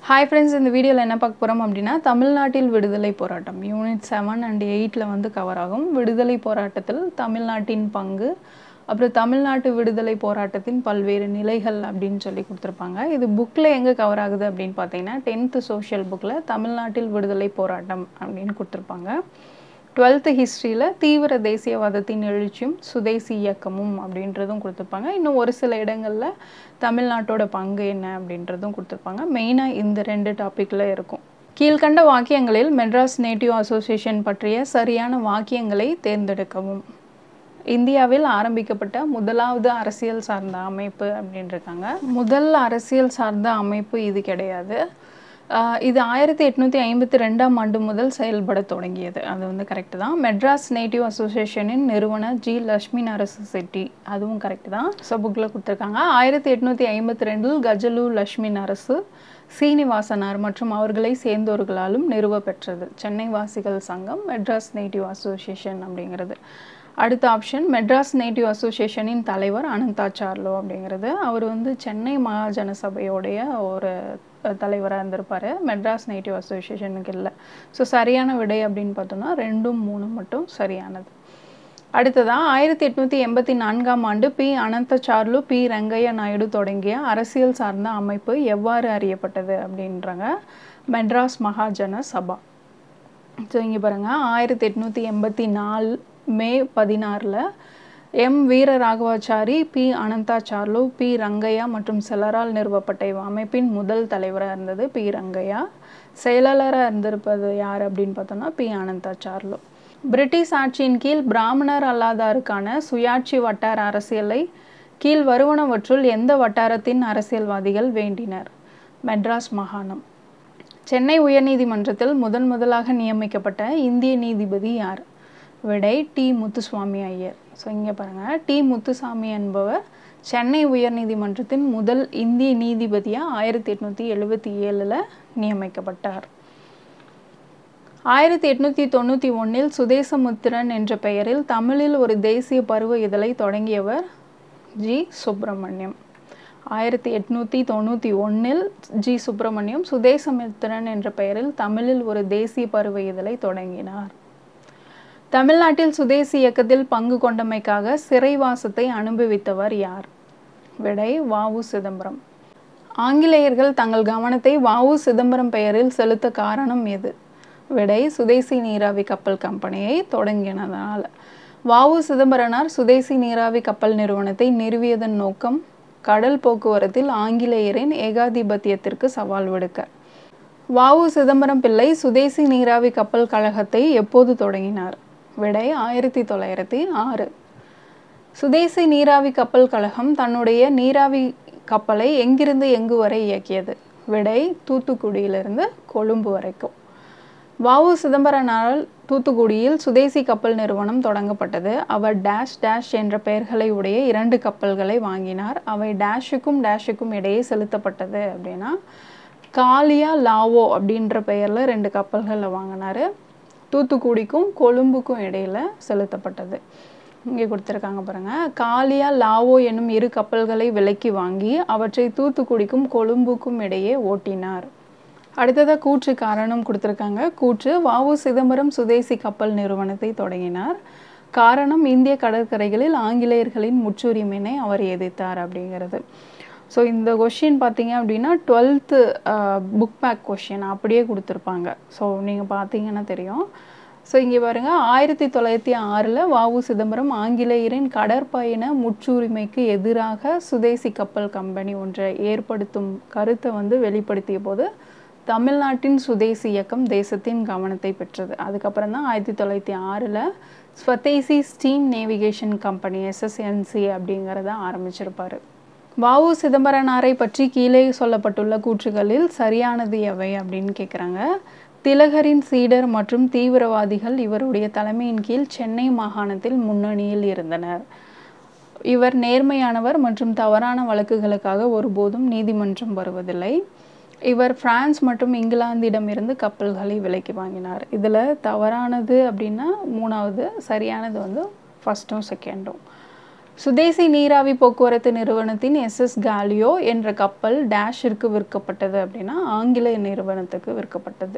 hi friends இந்த வீடியோவில் என்ன பார்க்க போகிறோம் அப்படின்னா தமிழ்நாட்டில் விடுதலை போராட்டம் யூனிட் செவன் அண்ட் எயிட்டில் வந்து கவர் ஆகும் விடுதலை போராட்டத்தில் தமிழ்நாட்டின் பங்கு அப்புறம் தமிழ்நாட்டு விடுதலை போராட்டத்தின் பல்வேறு நிலைகள் அப்படின்னு சொல்லி கொடுத்துருப்பாங்க இது புக்கில் எங்கே கவர் ஆகுது அப்படின்னு பார்த்தீங்கன்னா டென்த்து சோஷியல் புக்கில் தமிழ்நாட்டில் விடுதலை போராட்டம் அப்படின்னு கொடுத்துருப்பாங்க டுவெல்த்து ஹிஸ்ட்ரியில் தீவிர தேசியவாதத்தின் எழுச்சியும் சுதேசி இயக்கமும் அப்படின்றதும் கொடுத்துருப்பாங்க இன்னும் ஒரு சில இடங்களில் தமிழ்நாட்டோட பங்கு என்ன அப்படின்றதும் கொடுத்துருப்பாங்க மெயினாக இந்த ரெண்டு டாப்பிக்கில் இருக்கும் கீழ்கண்ட வாக்கியங்களில் மெட்ராஸ் நேட்டிவ் அசோசியேஷன் பற்றிய சரியான வாக்கியங்களை தேர்ந்தெடுக்கவும் இந்தியாவில் ஆரம்பிக்கப்பட்ட முதலாவது அரசியல் சார்ந்த அமைப்பு அப்படின்னு இருக்காங்க முதல் அரசியல் சார்ந்த அமைப்பு இது கிடையாது ஆஹ் இது ஆயிரத்தி எட்நூற்றி ஐம்பத்தி ரெண்டாம் ஆண்டு முதல் செயல்பட தொடங்கியது அது வந்து கரெக்டு தான் மெட்ராஸ் நேட்டிவ் அசோசியேஷனின் நிறுவனர் ஜி லட்சுமி நரசு செட்டி அதுவும் கரெக்டு தான் ஸோ புக்கில் கொடுத்துருக்காங்க ஆயிரத்தி எட்நூற்றி ஐம்பத்தி ரெண்டில் கஜலு லட்சுமி நரசு சீனிவாசனார் மற்றும் அவர்களை சேர்ந்தோர்களாலும் நிறுவ பெற்றது சென்னை வாசிகள் சங்கம் மெட்ராஸ் நேட்டிவ் அசோசியேஷன் அப்படிங்கிறது அடுத்த ஆப்ஷன் மெட்ராஸ் நேட்டிவ் அசோசியேஷனின் தலைவர் அனந்தாச்சார்லோ அப்படிங்கிறது அவர் வந்து சென்னை மகாஜன சபையோடைய ஒரு தலைவராக இருந்திருப்பார் மெட்ராஸ் நேட்டிவ் அசோசியேஷனுக்கு இல்லை ஸோ சரியான விடை அப்படின்னு பார்த்தோம்னா ரெண்டும் மூணு மட்டும் சரியானது அடுத்ததாக ஆயிரத்தி எட்நூற்றி எண்பத்தி நான்காம் ஆண்டு பி அனந்தச்சார்லு பி ரங்கையா நாயுடு தொடங்கிய அரசியல் சார்ந்த அமைப்பு எவ்வாறு அறியப்பட்டது அப்படின்றாங்க மெட்ராஸ் மகாஜன சபா ஸோ இங்கே பாருங்கள் ஆயிரத்தி எட்நூற்றி எண்பத்தி நாலு மே பதினாறில் M Veera Raghavachari P Anandacharlu P Rangaiah மற்றும் சிலரால் நிறுவப்பட்ட இவ் அமைப்பின் முதல் தலைவராக இருந்தது பி ரங்கையா செயலாளராக இருந்திருப்பது யார் அப்படின்னு பார்த்தோம்னா பி அனந்தாச்சார்லு பிரிட்டிஷ் ஆட்சியின் கீழ் பிராமணர் அல்லாதாருக்கான சுயாட்சி வட்டார அரசியலை கீழ் வருவனவற்றுள் எந்த வட்டாரத்தின் அரசியல்வாதிகள் வேண்டினர் மெட்ராஸ் மாகாணம் சென்னை உயர்நீதிமன்றத்தில் முதன் முதலாக நியமிக்கப்பட்ட இந்திய நீதிபதி யார் விடை டி முத்துசுவாமி ஐயர் ஸோ இங்கே பாருங்கள் டி முத்துசாமி என்பவர் சென்னை உயர்நீதிமன்றத்தின் முதல் இந்திய நீதிபதியாக ஆயிரத்தி எட்நூற்றி எழுபத்தி ஏழில் நியமிக்கப்பட்டார் ஆயிரத்தி எட்நூற்றி தொண்ணூற்றி ஒன்றில் சுதேசமுத்திரன் என்ற பெயரில் தமிழில் ஒரு தேசிய பருவ இதழை தொடங்கியவர் ஜி சுப்பிரமணியம் ஆயிரத்தி எட்நூற்றி தொண்ணூற்றி ஒன்றில் ஜி சுப்பிரமணியம் சுதேசமித்திரன் என்ற பெயரில் தமிழில் ஒரு தேசிய பருவ இதழை தொடங்கினார் தமிழ்நாட்டில் சுதேசி இயக்கத்தில் பங்கு கொண்டமைக்காக சிறைவாசத்தை அனுபவித்தவர் யார் விடை வாவு சிதம்பரம் ஆங்கிலேயர்கள் தங்கள் கவனத்தை வாவு சிதம்பரம் பெயரில் செலுத்த காரணம் எது விடை சுதேசி நீராவி கப்பல் கம்பெனியை தொடங்கினதால் வாவு சிதம்பரனார் சுதேசி நீராவி கப்பல் நிறுவனத்தை நிறுவியதன் நோக்கம் கடல் போக்குவரத்தில் ஆங்கிலேயரின் ஏகாதிபத்தியத்திற்கு சவால் விடுக்க வாவு சிதம்பரம் பிள்ளை சுதேசி நீராவி கப்பல் கழகத்தை எப்போது தொடங்கினார் விடை ஆயிரத்தி தொள்ளாயிரத்தி ஆறு சுதேசி நீராவி கப்பல் கழகம் தன்னுடைய நீராவி கப்பலை எங்கிருந்து எங்கு வரை இயக்கியது விடை தூத்துக்குடியிலிருந்து கொழும்பு வரைக்கும் வாவு சிதம்பரனால் தூத்துக்குடியில் சுதேசி கப்பல் நிறுவனம் தொடங்கப்பட்டது அவர் டேஷ் டேஷ் என்ற பெயர்களை உடைய இரண்டு கப்பல்களை வாங்கினார் அவை டேஷுக்கும் டேஷுக்கும் இடையே செலுத்தப்பட்டது அப்படின்னா காலியா லாவோ அப்படின்ற பெயரில் ரெண்டு கப்பல்களை வாங்கினார் தூத்துக்குடிக்கும் கொழும்புக்கும் இடையில செலுத்தப்பட்டது இங்கே கொடுத்துருக்காங்க பாருங்கள் காலியா லாவோ என்னும் இரு கப்பல்களை விலைக்கு வாங்கி அவற்றை தூத்துக்குடிக்கும் கொழும்புக்கும் இடையே ஓட்டினார் அடுத்ததாக கூற்று காரணம் கொடுத்துருக்காங்க கூற்று வாவு சிதம்பரம் சுதேசி கப்பல் நிறுவனத்தை தொடங்கினார் காரணம் இந்திய கடற்கரைகளில் ஆங்கிலேயர்களின் முற்றுரிமையினை அவர் எதிர்த்தார் அப்படிங்கிறது ஸோ இந்த கொஷின் பார்த்தீங்க அப்படின்னா டுவெல்த்து புக் பேக் கொஷின் அப்படியே கொடுத்துருப்பாங்க ஸோ நீங்கள் பார்த்தீங்கன்னா தெரியும் ஸோ இங்கே பாருங்கள் ஆயிரத்தி தொள்ளாயிரத்தி ஆறில் வாவு சிதம்பரம் ஆங்கிலேயரின் கடற்பயண முற்றுரிமைக்கு எதிராக சுதேசி கப்பல் கம்பெனி ஒன்றை ஏற்படுத்தும் கருத்தை வந்து வெளிப்படுத்திய போது தமிழ்நாட்டின் சுதேசி இயக்கம் தேசத்தின் கவனத்தை பெற்றது அதுக்கப்புறம் தான் ஆயிரத்தி தொள்ளாயிரத்தி ஆறில் Swadeshi steam navigation company SSNC அப்படிங்கிறத ஆரம்பிச்சிருப்பார் வாவு சிதம்பரனாரை பற்றி கீழே சொல்லப்பட்டுள்ள கூற்றுகளில் சரியானது எவை அப்படின்னு கேட்குறாங்க திலகரின் சீடர் மற்றும் தீவிரவாதிகள் இவருடைய தலைமையின் கீழ் சென்னை மாகாணத்தில் முன்னணியில் இருந்தனர் இவர் நேர்மையானவர் மற்றும் தவறான வழக்குகளுக்காக ஒருபோதும் நீதிமன்றம் வருவதில்லை இவர் பிரான்ஸ் மற்றும் இங்கிலாந்திடமிருந்து கப்பல்களை விலைக்கு வாங்கினார் இதில் தவறானது அப்படின்னா மூணாவது சரியானது வந்து ஃபஸ்ட்டும் செகண்டும் சுதேசி நீராவி போக்குவரத்து நிறுவனத்தின் எஸ்எஸ் காலியோ என்ற கப்பல் டேஷிற்கு விற்கப்பட்டது அப்படின்னா ஆங்கில நிறுவனத்துக்கு விற்கப்பட்டது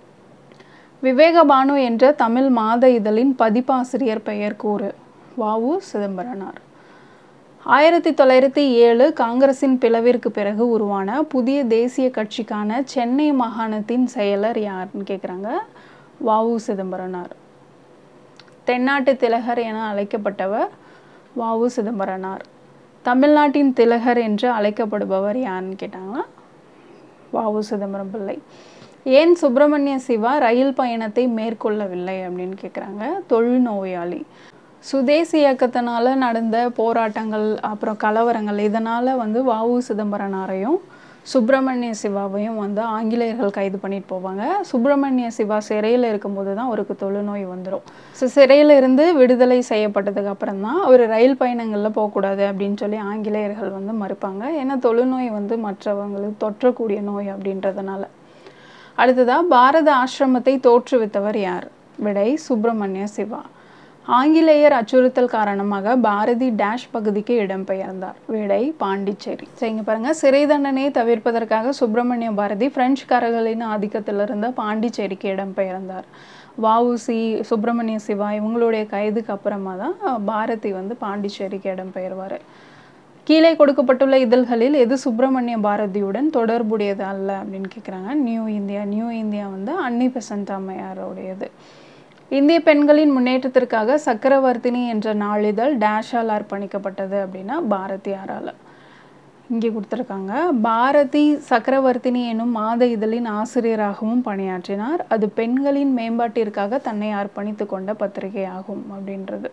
விவேகபானு என்ற தமிழ் மாத இதழின் பதிப்பாசிரியர் பெயர் கூறு வாவு சிதம்பரனார் ஆயிரத்தி தொள்ளாயிரத்தி ஏழு காங்கிரசின் பிளவிற்கு பிறகு உருவான புதிய தேசிய கட்சிக்கான சென்னை மாகாணத்தின் செயலர் யாருன்னு கேட்குறாங்க வாவு சிதம்பரனார் தென்னாட்டு திலகர் என அழைக்கப்பட்டவர் வாவு சிதம்பரனார் தமிழ்நாட்டின் திலகர் என்று அழைக்கப்படுபவர் யாருன்னு கேட்டாங்கன்னா வாவு சிதம்பரம் பிள்ளை ஏன் சுப்பிரமணிய சிவா ரயில் பயணத்தை மேற்கொள்ளவில்லை அப்படின்னு கேட்குறாங்க தொழுநோயாளி சுதேசி இயக்கத்தினால நடந்த போராட்டங்கள் அப்புறம் கலவரங்கள் இதனால் வந்து வாவு சிதம்பரனாரையும் சுப்பிரமணிய சிவாவையும் வந்து ஆங்கிலேயர்கள் கைது பண்ணிட்டு போவாங்க சுப்பிரமணிய சிவா சிறையில் இருக்கும்போது தான் அவருக்கு தொழுநோய் வந்துடும் ஸோ சிறையில் இருந்து விடுதலை செய்யப்பட்டதுக்கு அப்புறம் தான் அவர் ரயில் பயணங்களில் போகக்கூடாது அப்படின்னு சொல்லி ஆங்கிலேயர்கள் வந்து மறுப்பாங்க ஏன்னா தொழுநோய் வந்து மற்றவங்களுக்கு தொற்றக்கூடிய நோய் அப்படின்றதுனால அடுத்ததாக பாரத ஆசிரமத்தை தோற்றுவித்தவர் யார் விடை சுப்பிரமணிய சிவா ஆங்கிலேயர் அச்சுறுத்தல் காரணமாக பாரதி டேஷ் பகுதிக்கு இடம்பெயர்ந்தார் விடை பாண்டிச்சேரி சரி இங்கே பாருங்கள் சிறை தண்டனையை தவிர்ப்பதற்காக சுப்பிரமணிய பாரதி பிரெஞ்சுக்காரர்களின் ஆதிக்கத்தில் இருந்த பாண்டிச்சேரிக்கு இடம்பெயர்ந்தார் வஉசி சுப்பிரமணிய சிவா இவங்களுடைய கைதுக்கு அப்புறமா தான் பாரதி வந்து பாண்டிச்சேரிக்கு இடம்பெயர்வார் கீழே கொடுக்கப்பட்டுள்ள இதழ்களில் எது சுப்பிரமணிய பாரதியுடன் தொடர்புடையது அல்ல அப்படின்னு கேட்குறாங்க நியூ இந்தியா நியூ இந்தியா வந்து அன்னி பெசன்ட் அம்மையாருடையது இந்திய பெண்களின் முன்னேற்றத்திற்காக சக்கரவர்த்தினி என்ற நாளிதழ் டேஷால் அர்ப்பணிக்கப்பட்டது அப்படின்னா பாரதியாரால் இங்கே கொடுத்துருக்காங்க பாரதி சக்கரவர்த்தினி எனும் மாத இதழின் ஆசிரியராகவும் பணியாற்றினார் அது பெண்களின் மேம்பாட்டிற்காக தன்னை அர்ப்பணித்து கொண்ட பத்திரிகை ஆகும் அப்படின்றது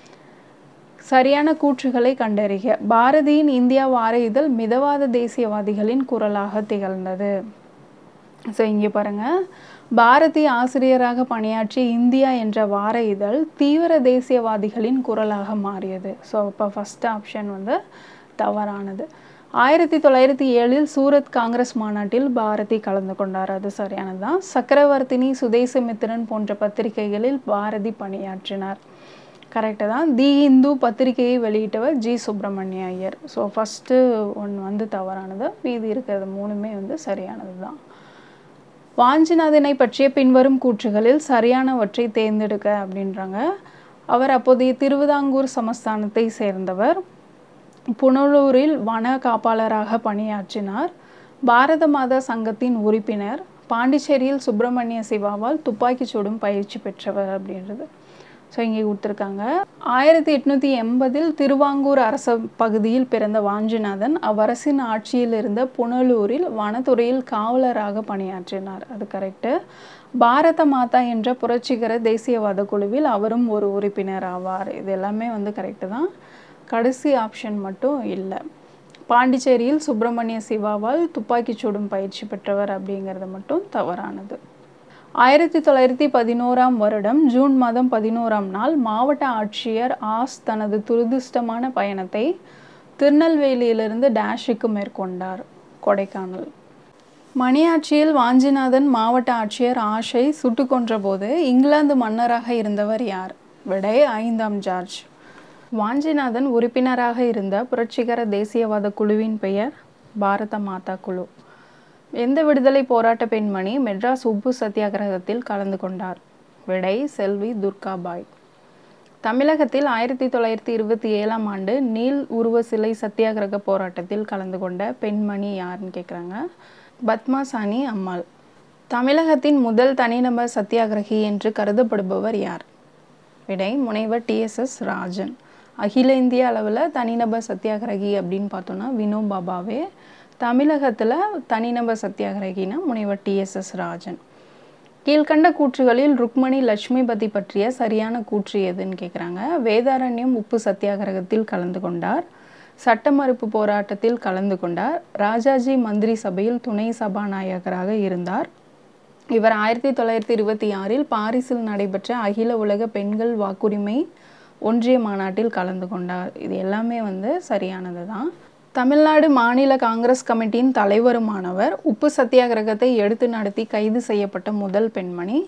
சரியான கூற்றுகளை கண்டறிக பாரதியின் இந்தியா வார இதழ் மிதவாத தேசியவாதிகளின் குரலாக திகழ்ந்தது ஸோ இங்கே பாருங்கள் பாரதி ஆசிரியராக பணியாற்றிய இந்தியா என்ற வார இதழ் தீவிர தேசியவாதிகளின் குரலாக மாறியது ஸோ இப்போ ஃபஸ்ட் ஆப்ஷன் வந்து தவறானது ஆயிரத்தி தொள்ளாயிரத்தி ஏழில் சூரத் காங்கிரஸ் மாநாட்டில் பாரதி கலந்து கொண்டார் அது சரியானது தான் சக்கரவர்த்தினி சுதேசமித்திரன் போன்ற பத்திரிகைகளில் பாரதி பணியாற்றினார் கரெக்டு தான் தி இந்து பத்திரிகையை வெளியிட்டவர் G Subramania Iyer so first ஒன்று வந்து தவறானது மீதி இருக்கிறது மூணுமே வந்து சரியானது தான் வாஞ்சிநாதனை பற்றிய பின்வரும் கூற்றுகளில் சரியானவற்றை தேர்ந்தெடுக்க அப்படின்றாங்க அவர் அப்போதைய திருவிதாங்கூர் சமஸ்தானத்தை சேர்ந்தவர் புனலூரில் வன காப்பாளராக பணியாற்றினார் பாரத மாதா சங்கத்தின் உறுப்பினர் பாண்டிச்சேரியில் சுப்பிரமணிய சிவாவால் துப்பாக்கி சூடும் பயிற்சி பெற்றவர் அப்படின்றது ஸோ இங்கே கொடுத்துருக்காங்க ஆயிரத்தி எட்நூற்றி எண்பதில் திருவாங்கூர் அரச பகுதியில் பிறந்த வாஞ்சிநாதன் அவ்வரசின் ஆட்சியில் இருந்த புனலூரில் வனத்துறையில் காவலராக பணியாற்றினார் அது கரெக்டு பாரத மாதா என்ற புரட்சிகர தேசியவாத குழுவில் அவரும் ஒரு உறுப்பினர் ஆவார் இது எல்லாமே வந்து கரெக்டு தான் கடைசி ஆப்ஷன் மட்டும் இல்லை பாண்டிச்சேரியில் சுப்பிரமணிய சிவாவால் துப்பாக்கி சூடும் பயிற்சி பெற்றவர் அப்படிங்கிறது மட்டும் தவறானது ஆயிரத்தி தொள்ளாயிரத்தி பதினோராம் வருடம் ஜூன் மாதம் பதினோராம் நாள் மாவட்ட ஆட்சியர் ஆஸ் தனது துரதிர்ஷ்டமான பயணத்தை திருநெல்வேலியிலிருந்து டேஷுக்கு மேற்கொண்டார் கொடைக்கானல் மணியாட்சியில் வாஞ்சிநாதன் மாவட்ட ஆட்சியர் ஆஷை சுட்டு கொன்றபோது இங்கிலாந்து மன்னராக இருந்தவர் யார் விடை ஐந்தாம் ஜார்ஜ் வாஞ்சிநாதன் உறுப்பினராக இருந்த புரட்சிகர தேசியவாத குழுவின் பெயர் பாரத மாதா குழு எந்த விடுதலை போராட்ட பெண்மணி மெட்ராஸ் உப்பு சத்தியாகிரகத்தில் கலந்து கொண்டார் விடை செல்வி துர்காபாய் தமிழகத்தில் ஆயிரத்தி தொள்ளாயிரத்தி இருபத்தி ஏழாம் ஆண்டு நீல் உருவ சிலை சத்தியாகிரக போராட்டத்தில் கலந்து கொண்ட பெண்மணி யாருன்னு கேட்குறாங்க பத்மாசானி அம்மாள் தமிழகத்தின் முதல் தனிநபர் சத்தியாகிரகி என்று கருதப்படுபவர் யார் விடை முனைவர் டிஎஸ்எஸ் ராஜன் அகில இந்திய அளவில் தனிநபர் சத்தியாகிரகி அப்படின்னு பார்த்தோன்னா வினோபாபாவே தமிழகத்தில் தனிநபர் சத்தியாகிரகினா முனைவர் டிஎஸ்எஸ் ராஜன் கீழ்கண்ட கூற்றுகளில் ருக்மணி லட்சுமிபதி பற்றிய சரியான கூற்று எதுன்னு கேட்குறாங்க வேதாரண்யம் உப்பு சத்தியாகிரகத்தில் கலந்து கொண்டார் சட்ட மறுப்பு போராட்டத்தில் கலந்து கொண்டார் ராஜாஜி மந்திரி சபையில் துணை சபாநாயகராக இருந்தார் இவர் ஆயிரத்தி தொள்ளாயிரத்தி இருபத்தி ஆறில் பாரிஸில் நடைபெற்ற அகில உலக பெண்கள் வாக்குரிமை ஒன்றிய மாநாட்டில் கலந்து கொண்டார் இது எல்லாமே வந்து சரியானது தான் தமிழ்நாடு மாநில காங்கிரஸ் கமிட்டியின் தலைவருமானவர் உப்பு சத்தியாகிரகத்தை எடுத்து நடத்தி கைது செய்யப்பட்ட முதல் பெண்மணி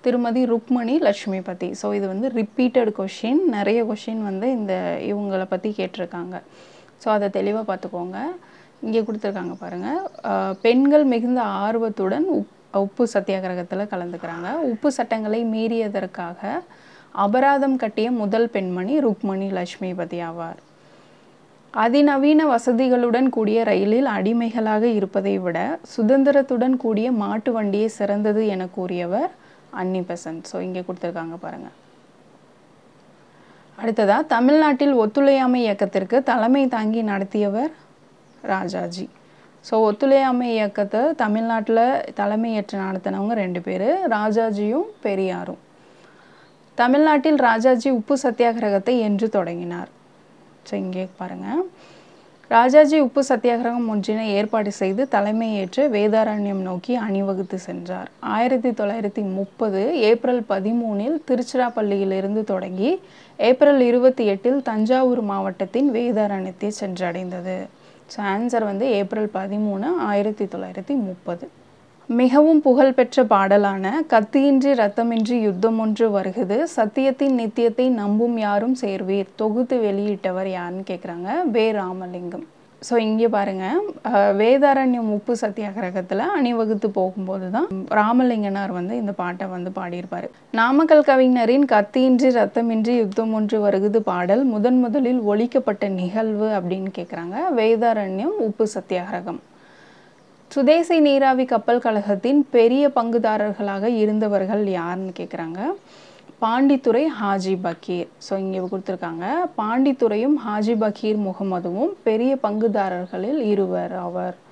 திருமதி ருக்மணி லட்சுமிபதி ஸோ இது வந்து ரிப்பீட்டட் கொஷின் நிறைய கொஷின் வந்து இந்த இவங்களை பற்றி கேட்டிருக்காங்க ஸோ அதை தெளிவாக பார்த்துக்கோங்க இங்கே கொடுத்துருக்காங்க பாருங்கள் பெண்கள் மிகுந்த ஆர்வத்துடன் உப் உப்பு சத்தியாகிரகத்தில் கலந்துக்கிறாங்க உப்பு சட்டங்களை மீறியதற்காக அபராதம் கட்டிய முதல் பெண்மணி ருக்மணி லட்சுமிபதி ஆவார் அதிநவீன வசதிகளுடன் கூடிய ரயிலில் அடிமைகளாக இருப்பதை விட சுதந்திரத்துடன் கூடிய மாட்டு வண்டியே சிறந்தது என கூறியவர் அன்னி பெசன்ட் ஸோ இங்கே கொடுத்துருக்காங்க பாருங்கள் அடுத்ததா தமிழ்நாட்டில் ஒத்துழையாமை இயக்கத்திற்கு தலைமை தாங்கி நடத்தியவர் ராஜாஜி ஸோ ஒத்துழையாமை இயக்கத்தை தமிழ்நாட்டில் தலைமையேற்று நடத்தினவங்க ரெண்டு பேர் ராஜாஜியும் பெரியாரும் தமிழ்நாட்டில் ராஜாஜி உப்பு சத்தியாகிரகத்தை என்று தொடங்கினார் ஸோ இங்கே பாருங்கள் ராஜாஜி உப்பு சத்தியாகிரகம் ஒன்றினை ஏற்பாடு செய்து தலைமையேற்று வேதாரண்யம் நோக்கி அணிவகுத்து சென்றார் ஆயிரத்தி தொள்ளாயிரத்தி முப்பது ஏப்ரல் பதிமூணில் திருச்சிராப்பள்ளியிலிருந்து தொடங்கி ஏப்ரல் இருபத்தி எட்டில் தஞ்சாவூர் மாவட்டத்தின் வேதாரண்யத்தை சென்றடைந்தது ஸோ ஆன்சர் வந்து ஏப்ரல் பதிமூணு ஆயிரத்தி தொள்ளாயிரத்தி முப்பது மிகவும் புகழ்பெற்ற பாடலான கத்தியின்றி ரத்தமின்றி யுத்தம் ஒன்று வருகுது சத்தியத்தின் நித்தியத்தை நம்பும் யாரும் சேர்வீர் தொகுத்து வெளியிட்டவர் யாருன்னு கேட்குறாங்க வே ராமலிங்கம் ஸோ இங்கே பாருங்கள் வேதாரண்யம் உப்பு சத்தியாகிரகத்தில் அணிவகுத்து போகும்போது தான் ராமலிங்கனார் வந்து இந்த பாட்டை வந்து பாடியிருப்பார் நாமக்கல் கவிஞரின் கத்தியின்றி ரத்தமின்றி யுத்தம் ஒன்று வருகுது பாடல் முதன் முதலில் ஒழிக்கப்பட்ட நிகழ்வு அப்படின்னு கேட்குறாங்க வேதாரண்யம் உப்பு சத்தியாகிரகம் சுதேசி நீராவி கப்பல் கழகத்தின் பெரிய பங்குதாரர்களாக இருந்தவர்கள் யாருன்னு கேட்குறாங்க பாண்டித்துறை ஹாஜி பக்கீர் ஸோ இங்கே கொடுத்துருக்காங்க பாண்டித்துறையும் ஹாஜி பக்கீர் முகமதுவும் பெரிய பங்குதாரர்களில் இருவர் அவர்